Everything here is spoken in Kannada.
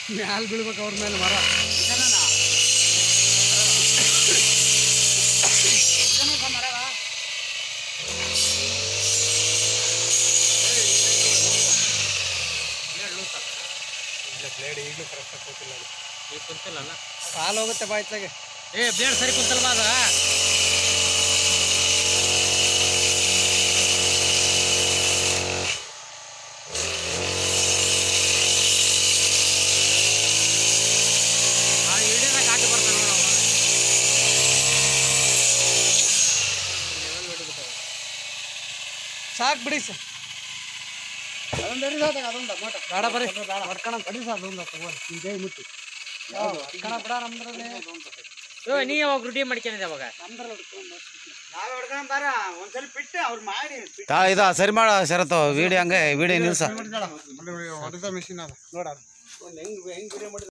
ಮ್ಯಾಲ್ ಬೀಳ್ಬೇಕು ಅವ್ರ ಮೇಲೆ ಮರ ಬ್ಲೇಡ್ ಈಗಲೂ ಕರೆಕ್ಟಾಗಿ ಕೂತಿಲ್ಲ ಅದು. ಈಗ ಕುಂತಿಲ್ಲಲ್ಲ ಕಾಲು ಹೋಗುತ್ತೆ ಬಾಯ್ತಾಗೆ ಏ ಬ್ಲೇಡ್ ಸರಿ ಕುಂತಲ್ವಾ ಅದ ಆ ಹಿಡಿದ ಕಾಟಿ ಬರ್ತಾನೆ ನೋಡು ಅವ. ಸಾಕು ಬಿಡಿ ಸರ್ ಅದೊಂದು ಎರಿ ಸಾಕಾಗ ಅದೊಂದು ಮೋಟ ಬೇಡ ಬರ್ರಿ ಹೊಡ್ಕಣ ಬಡಿ ಸರ್ ಅದೊಂದು ತಗೋರಿ ನಿಮ್ಮ ಕೈ ಮುಟ್ಟಿ ಹೊಡ್ಕಣ ಬಿಡ ನಮ್ದ್ರಲ್ಲಿ ಏ, ನೀ ಯಾವಾಗ ರೂಢಿ ಮಾಡ್ಕೊಂಡಿದ್ದೆ ಅವಾಗ ನಾವೇ ಹೊಡ್ಕಣ ಬಾರ ಒಂದ್ ಸ್ವಲ್ಪ ಬಿಟ್ಟು ಅವ್ರು ಮಾಡಿ ತಾ ಇದು ಸರಿ ಮಾಡ ಶರತ್ತು ವಿಡಿಯೋ ಹಂಗೆ ವಿಡಿಯೋ ನಿಲ್ಸ ಹೊಡೆದ ಮಿಷಿನ್ ಅದ ನೋಡ ಹೆಂಗ್ ಹೆಂಗ್ ವಿಡಿಯೋ ಮಾಡಿದ